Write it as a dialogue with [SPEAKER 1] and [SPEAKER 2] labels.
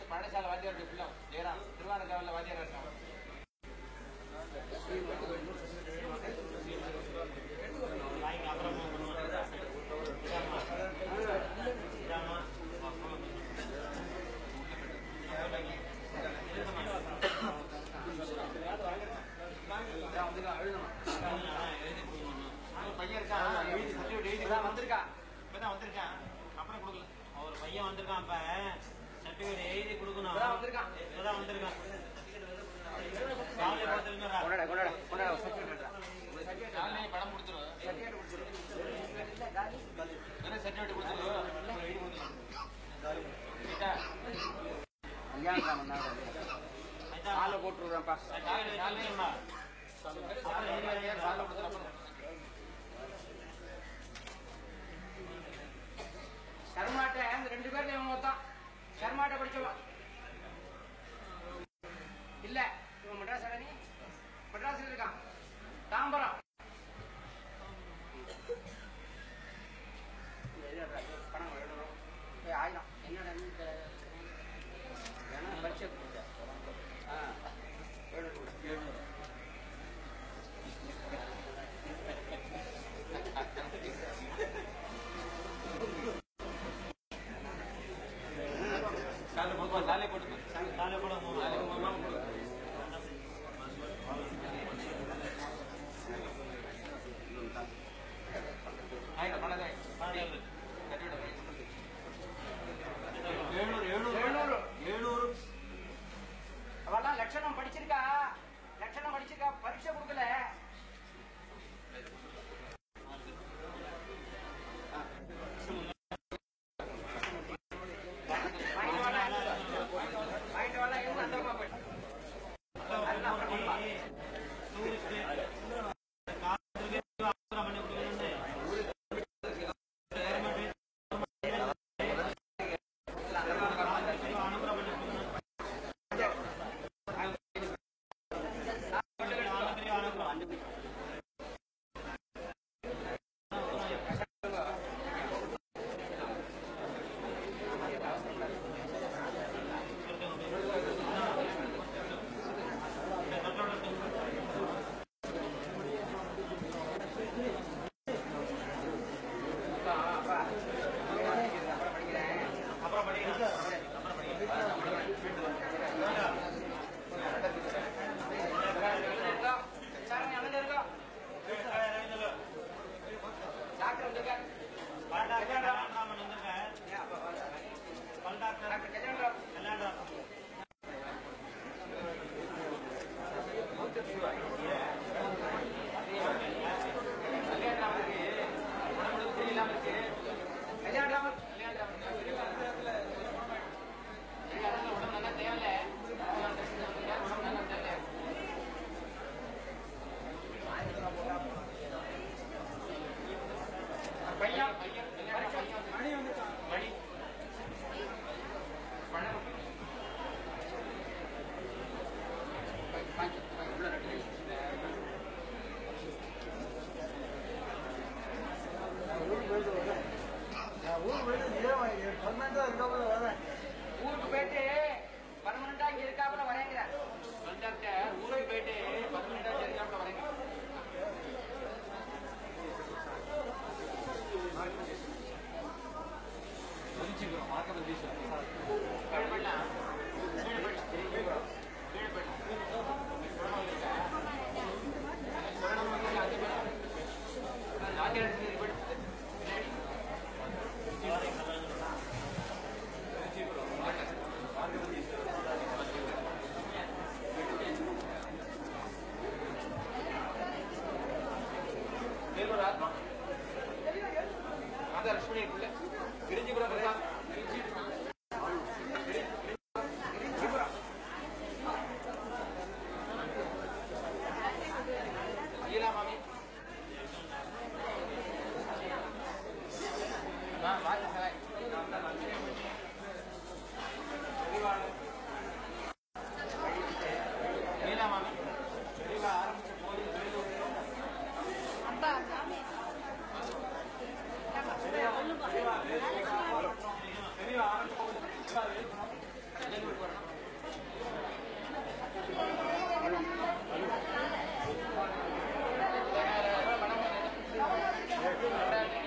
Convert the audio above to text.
[SPEAKER 1] பாடசாலை வாத்தியாருடைய பிள்ளை ஜெயராம் திருவாரூர்ல வாத்தியார் இருக்கான்
[SPEAKER 2] வாங்கி அப்புறம் பண்ணுவோம் இதாம்மா எழுதி கொடுக்கணும்
[SPEAKER 1] பையன் இருக்கான் எழுதி சர்டிஃபிகேட் எழுதி வந்திருக்கா
[SPEAKER 2] இப்பதான் வந்திருக்கான் அப்புறம் கொடுக்கல ஒரு பையன் வந்திருக்கான் இப்ப சர்டிபிகேட் எழுதி கொடுக்கணும்
[SPEAKER 1] இப்பதான் வந்திருக்கான்.
[SPEAKER 2] இப்பதான் வந்திருக்கான் காலையில பார்த்துருந்தா
[SPEAKER 1] கொண்டாட கொண்டாட கொண்டாட சர்டிஃபிகேட் நாளே படம் கொடுத்துரு சர்டிஃபிகேட் கொடுத்துரு வெறும் சர்டிஃபிகேட் கொடுத்துரு அப்புறம் எழுதி கொடுத்துரு ரைட்டா? ஆளை போட்டுருவேன்ப்பா
[SPEAKER 2] சர்டிபிகேட் வச்சுருந்தா
[SPEAKER 1] அப்புறம் எழுதி வைங்க, ஆளை கொடுத்துரு அப்புறம்
[SPEAKER 3] சர்மாட்ட அந்த ரெண்டு பேர்ல இவன் ஒருத்தான் சர்மாட்ட படிச்சவன் இல்ல இவன் மெட்ராஸ் நீ மெட்ராஸ்ல இருக்கான் தாம்பரம் பணம் வேணும் ஏய், ஆயிரம் என்னடா நீ இந்த- ஏன்னா பரீட்சை கொடுத்த. ஆ எழுநூறு.
[SPEAKER 1] காலைல போட்டு காலைல போட்டு
[SPEAKER 2] காலையில கூட மூணு
[SPEAKER 1] காலைல போமா போடு ஆயிரம் பணம் தான்
[SPEAKER 2] பன்னெண்டு.
[SPEAKER 1] எழுநூறு எழுநூறு
[SPEAKER 3] எழுநூறு.
[SPEAKER 1] எழுநூறு
[SPEAKER 3] அவெல்லாம் லட்சணம் படிச்சிருக்கா லட்சணம் படிச்சிருக்கா பரீட்சை கொடுக்கல வாங்கிட்டு வரலாம். வாங்கிட்டு வரலாம், இருந்து அந்த பக்கம் போயிட்டு. அதெல்லாம் அப்புறம் பண்ணலாம்.
[SPEAKER 2] டூரிஸ்ட் காலத்துக்கு அப்புறம் பண்ணி கொடுக்கணும்னு அனுப்புறம் பண்ணி கொடுக்கணும் அனுப்புறம்
[SPEAKER 3] அப்பா, அப்பா. அப்புறம் படிக்கிறேன்.
[SPEAKER 2] அப்புறம் படிக்கலாம்
[SPEAKER 3] இருக்கோ? சாரங்க, அண்ணன் இருக்கோ? டாக்டர் வந்திருக்காரு.
[SPEAKER 2] பல்டாக்டர் கல்யாணராமன் வந்திருக்கேன்
[SPEAKER 3] ஏன் அப்பா வரல?
[SPEAKER 2] பல்டாக்டர்
[SPEAKER 3] டாக்டர் கல்யாணராம்.
[SPEAKER 2] கல்யாணராமன்
[SPEAKER 1] கல்யாணம் இருக்கு உடம்புக்கு தெரியலாம இருக்கு
[SPEAKER 3] கல்யாணராமன்.
[SPEAKER 1] உடம்பு நல்லா தேவையில்ல உடம்பு நல்லா தேவை
[SPEAKER 3] பையன்
[SPEAKER 1] பையன் கல்யாணம் பையன் மணி வந்து மணி பணம் உள்ள ரெண்டு
[SPEAKER 3] ஊருக்கு போயிட்டு பர்மனண்டா இங்க இருக்காப்புல வரேங்கிற
[SPEAKER 1] டாக்டர் ஊருக்கு போயிட்டு பத்து நிமிடம் தெரிஞ்சாமல் வரேங்க தெரிஞ்சுக்கிறோம் மார்க்க பத்தி வீடு பண்ணலாம் வீடு பண்ணலாம் வீடு பண்ணலாம் வேலூர் ஆத்மா மாதா லட்சுமி இருக்குல்ல விரிஞ்சிபுரம் பிரசாத் ஈலா மாமி வா வா சாய் ஈலா மாமி தெளிவா ஆரம்பிச்ச போது வேலூர் தெளிவா ஆரம்பிச்ச போது பணம்